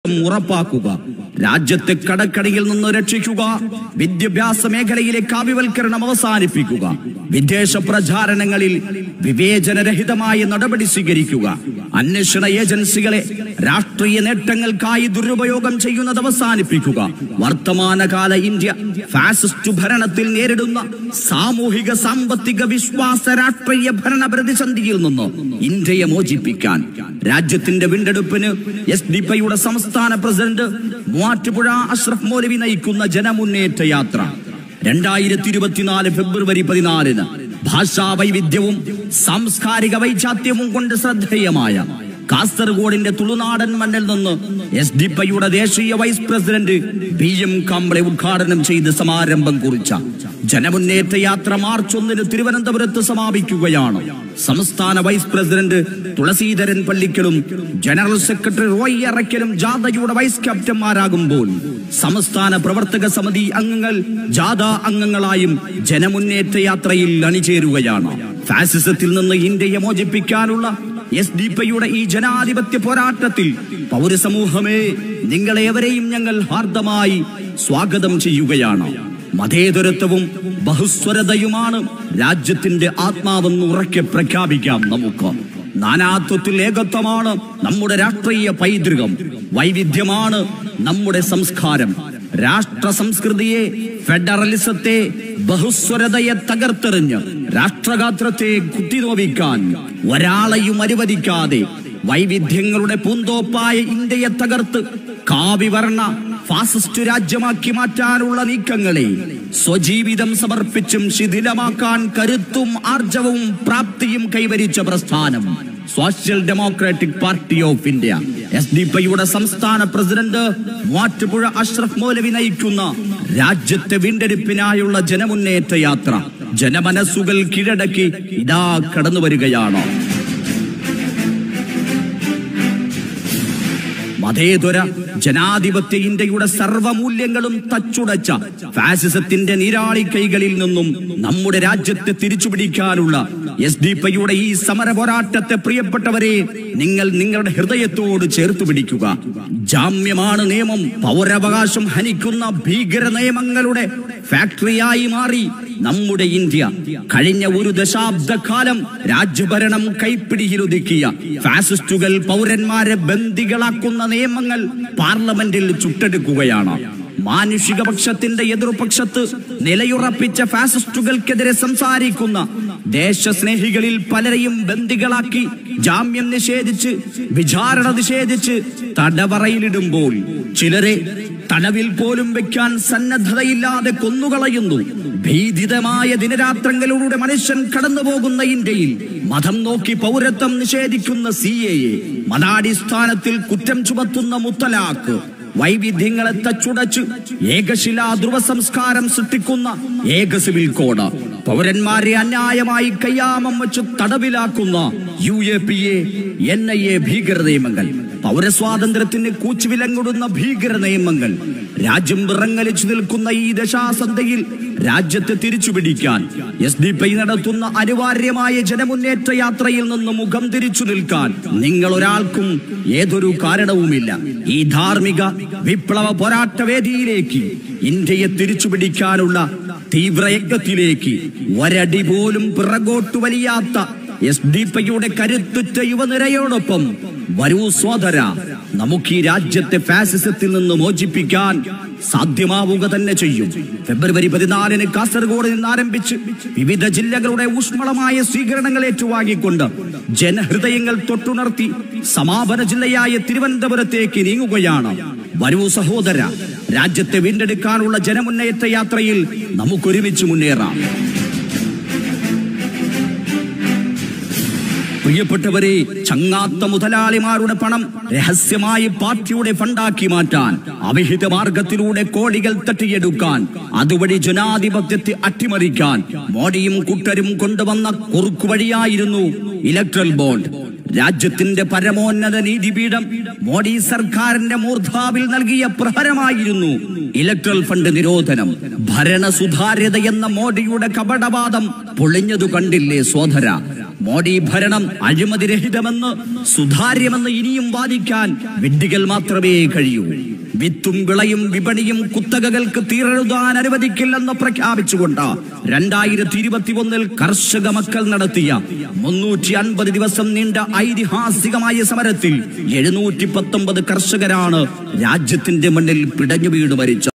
ഉറപ്പാക്കുക രാജ്യത്തെ കടക്കടിയിൽ നിന്ന് രക്ഷിക്കുക വിദ്യാഭ്യാസ മേഖലയിലെ കാവ്യവൽക്കരണം അവസാനിപ്പിക്കുക വിദേശ പ്രചാരണങ്ങളിൽ വിവേചനരഹിതമായ നടപടി സ്വീകരിക്കുക അന്വേഷണ ഏജൻസികളെ രാഷ്ട്രീയ നേട്ടങ്ങൾക്കായി ദുരുപയോഗം ചെയ്യുന്നത് അവസാനിപ്പിക്കുക വർത്തമാനകാല ഇന്ത്യ ഫാസിസ്റ്റ് ഭരണത്തിൽ നേരിടുന്ന സാമൂഹിക സാമ്പത്തിക വിശ്വാസ രാഷ്ട്രീയ ഭരണ പ്രതിസന്ധിയിൽ നിന്ന് ഇന്ത്യയെ മോചിപ്പിക്കാൻ രാജ്യത്തിന്റെ വീണ്ടെടുപ്പിന് എസ് ഡി പിയുടെ സംസ്ഥാന പ്രസിഡന്റ് മൂവാറ്റുപുഴ അഷ്റഫ് മൗലവി നയിക്കുന്ന ജനമുന്നേറ്റ യാത്ര രണ്ടായിരത്തി ഇരുപത്തിനാല് ഫെബ്രുവരി പതിനാലിന് ഭാഷാ വൈവിധ്യവും സാംസ്കാരിക വൈചാത്യവും കൊണ്ട് ശ്രദ്ധേയമായ കാസർഗോഡിന്റെ തുളുനാടൻ മണ്ണിൽ നിന്ന് എസ് ഡി പിയുടെ ദേശീയ vice president P M Kamble ഉദ്ഘാടനം ചെയ്ത് സമാരംഭം കുറിച്ച ജനമുന്നേറ്റ യാത്ര മാർച്ച് ഒന്നിന് തിരുവനന്തപുരത്ത് സമാപിക്കുകയാണ് സംസ്ഥാന വൈസ് പ്രസിഡന്റ് തുളസീധരൻ പള്ളിക്കലും ജനറൽ സെക്രട്ടറി റോയ് അറയ്ക്കലും ജാഥയുടെ വൈസ് ക്യാപ്റ്റന്മാരാകുമ്പോൾ സംസ്ഥാന പ്രവർത്തക സമിതി അംഗങ്ങൾ ജാഥ അംഗങ്ങളായും ജനമുന്നേറ്റ യാത്രയിൽ അണിചേരുകയാണ് ഫാസിസത്തിൽ നിന്ന് ഇന്ത്യയെ മോചിപ്പിക്കാനുള്ള എസ് ഡി പിയുടെ ഈ ജനാധിപത്യ പോരാട്ടത്തിൽ പൗരസമൂഹമേ നിങ്ങളേവരെയും ഞങ്ങൾ ഹാർദമായി സ്വാഗതം ചെയ്യുകയാണ് മതേതരത്വവും ബഹുസ്വരതയുമാണ് രാജ്യത്തിന്റെ ആത്മാവെന്ന് ഉറക്കെ പ്രഖ്യാപിക്കാം നമുക്ക് നാനാത്വത്തിൽ ഏകത്വമാണ് നമ്മുടെ രാഷ്ട്രീയ പൈതൃകം വൈവിധ്യമാണ് നമ്മുടെ സംസ്കാരം രാഷ്ട്ര സംസ്കൃതിയെ ഫെഡറലിസത്തെ ബഹുസ്വരതയെ തകർത്തെറിഞ്ഞ് രാഷ്ട്രഗാത്രത്തെ കുത്തിനോവിക്കാൻ ഒരാളെയും അനുവദിക്കാതെ വൈവിധ്യങ്ങളുടെ പൂന്തോപ്പായ ഇന്ത്യയെ തകർത്ത് കാവിവർണ ഫാസിസ്റ്റ് രാജ്യമാക്കി മാറ്റാനുള്ള നീക്കങ്ങളെ സ്വജീവിതം സമർപ്പിച്ചും ശിഥിലമാക്കാൻ കരുത്തും ആർജവവും പ്രാപ്തിയും കൈവരിച്ച പ്രസ്ഥാനം Social Democratic Party of India S D പിയുടെ സംസ്ഥാന പ്രസിഡന്റ് മൂവാറ്റുപുഴ അഷ്റഫ് മൗലവി നയിക്കുന്ന രാജ്യത്തെ വീണ്ടെടുപ്പിനായുള്ള ജനമുന്നേറ്റ യാത്ര ജനമനസ്സുകൾ കീഴടക്കി ഇതാ കടന്നു വരികയാണ് മതേതര ജനാധിപത്യ ഇന്ത്യയുടെ സർവമൂല്യങ്ങളും തച്ചുടച്ച ഫാസിസത്തിന്റെ നീരാളി കൈകളിൽ നിന്നും നമ്മുടെ രാജ്യത്തെ തിരിച്ചുപിടിക്കാനുള്ള എസ് ഡി പിയുടെ ഈ സമര പോരാട്ടത്തെ പ്രിയപ്പെട്ടവരെ നിങ്ങൾ നിങ്ങളുടെ ഹൃദയത്തോട് ചേർത്ത് പിടിക്കുക ജാമ്യമാണ് നിയമം പൗരാവകാശം ഹനിക്കുന്ന ഭീകര നിയമങ്ങളുടെ ഫാക്ടറിയായി മാറി നമ്മുടെ ഇന്ത്യ കഴിഞ്ഞ ഒരു ദശാബ്ദക്കാലം രാജ്യഭരണം കൈപ്പിടിയിലൊതുക്കിയ ഫാസിസ്റ്റുകൾ പൗരന്മാരെ ബന്ദികളാക്കുന്ന നിയമങ്ങൾ പാർലമെന്റിൽ ചുട്ടെടുക്കുകയാണ് മാനുഷിക പക്ഷത്തിന്റെ എതിർപക്ഷത്ത് നിലയുറപ്പിച്ച ഫാസിസ്റ്റുകൾക്കെതിരെ സംസാരിക്കുന്ന ദേശസ്നേഹികളിൽ പലരെയും ബന്ദികളാക്കി ജാമ്യം നിഷേധിച്ച് വിചാരണ നിഷേധിച്ച് തടവറയിലിടുമ്പോൾ ചിലരെ തടവിൽ പോലും വെക്കാൻ സന്നദ്ധതയില്ലാതെ കൊന്നുകളയുന്നു ഭീതിതമായ ദിനരാത്രങ്ങളിലൂടെ മനുഷ്യൻ കടന്നു പോകുന്ന ഇന്ത്യയിൽ മതം നോക്കി പൗരത്വം നിഷേധിക്കുന്ന സി എ മതാടിസ്ഥാനത്തിൽ കുറ്റം ചുമത്തുന്ന മുത്തലാക്ക് വൈവിധ്യങ്ങളെ തച്ചുടച്ച് ഏകശിലാ ധ്രുവ സംസ്കാരം സൃഷ്ടിക്കുന്ന ഏക സിവിൽ കോഡ് പൗരന്മാരെ അന്യായമായി കയ്യാമം വെച്ച് തടവിലാക്കുന്ന U A P A N I A ഭീകര നിയമങ്ങൾ പൗരസ്വാതന്ത്ര്യത്തിന് കൂച്ചുവിലങ്ങിടുന്ന ഭീകര നിയമങ്ങൾ രാജ്യം വിറങ്ങലിച്ചു നിൽക്കുന്ന ഈ ദശാസന്ധയിൽ രാജ്യത്തെ തിരിച്ചുപിടിക്കാൻ എസ് ഡി പി നടത്തുന്ന അനിവാര്യമായ ജനമുന്നേറ്റ യാത്രയിൽ നിന്ന് മുഖം തിരിച്ചു നിൽക്കാൻ നിങ്ങൾ ഒരാൾക്കും ഏതൊരു കാരണവുമില്ല ഈ ധാർമ്മിക വിപ്ലവ പോരാട്ട വേദിയിലേക്ക് ഇന്ത്യയെ തിരിച്ചുപിടിക്കാനുള്ള തീവ്രയജ്ഞത്തിലേക്ക് ഒരടി പോലും പിറകോട്ട് വലിയാത്ത എസ് ഡി പിയുടെ കരുത്തുറ്റ യുവനിരയോടൊപ്പം വരൂ സോദര നമുക്ക് ഈ രാജ്യത്തെ ഫാസിസത്തിൽ നിന്ന് മോചിപ്പിക്കാൻ സാധ്യമാവുക തന്നെ ചെയ്യും ഫെബ്രുവരി പതിനാലിന് കാസർഗോഡ് നിന്ന് ആരംഭിച്ച് വിവിധ ജില്ലകളുടെ ഊഷ്മളമായ സ്വീകരണങ്ങൾ ഏറ്റുവാങ്ങിക്കൊണ്ട് ജനഹൃദയങ്ങൾ തൊട്ടുണർത്തി സമാപന ജില്ലയായ തിരുവനന്തപുരത്തേക്ക് നീങ്ങുകയാണ് വരൂ സഹോദര രാജ്യത്തെ വീണ്ടെടുക്കാനുള്ള ജനമുന്നേറ്റ യാത്രയിൽ നമുക്കൊരുമിച്ച് മുന്നേറാം പ്രിയപ്പെട്ടവരെ ചങ്ങാത്ത മുതലാളിമാരുടെ പണം രഹസ്യമായി പാർട്ടിയുടെ ഫണ്ടാക്കി മാറ്റാൻ അവിഹിത മാർഗത്തിലൂടെ കോടികൾ തട്ടിയെടുക്കാൻ അതുവഴി ജനാധിപത്യത്തെ അട്ടിമറിക്കാൻ മോഡിയും കുട്ടരും കൊണ്ടുവന്ന കുറുക്കുവഴിയായിരുന്നു ഇലക്ട്രൽ ബോണ്ട് രാജ്യത്തിന്റെ പരമോന്നത നീതിപീഠം മോഡി സർക്കാരിന്റെ മൂർധാവിൽ നൽകിയ പ്രഹരമായിരുന്നു ഇലക്ട്രൽ ഫണ്ട് നിരോധനം ഭരണ സുതാര്യത എന്ന മോഡിയുടെ കപടവാദം പൊളിഞ്ഞതു കണ്ടില്ലേ സോദര മോഡി ഭരണം അഴിമതിരഹിതമെന്ന് സുതാര്യമെന്ന് ഇനിയും വാദിക്കാൻ വിഡ്ഢികൾ മാത്രമേ കഴിയൂ വിത്തും വിളയും വിപണിയും കുത്തകകൾക്ക് തീരെഴുതാൻ അനുവദിക്കില്ലെന്ന് പ്രഖ്യാപിച്ചുകൊണ്ട് രണ്ടായിരത്തി ഇരുപത്തി ഒന്നിൽ കർഷക മക്കൾ നടത്തിയ മുന്നൂറ്റി അൻപത് ദിവസം നീണ്ട ഐതിഹാസികമായ സമരത്തിൽ എഴുന്നൂറ്റി പത്തൊമ്പത് കർഷകരാണ് രാജ്യത്തിന്റെ മണ്ണിൽ പിടഞ്ഞു വീണ് മരിച്ചത്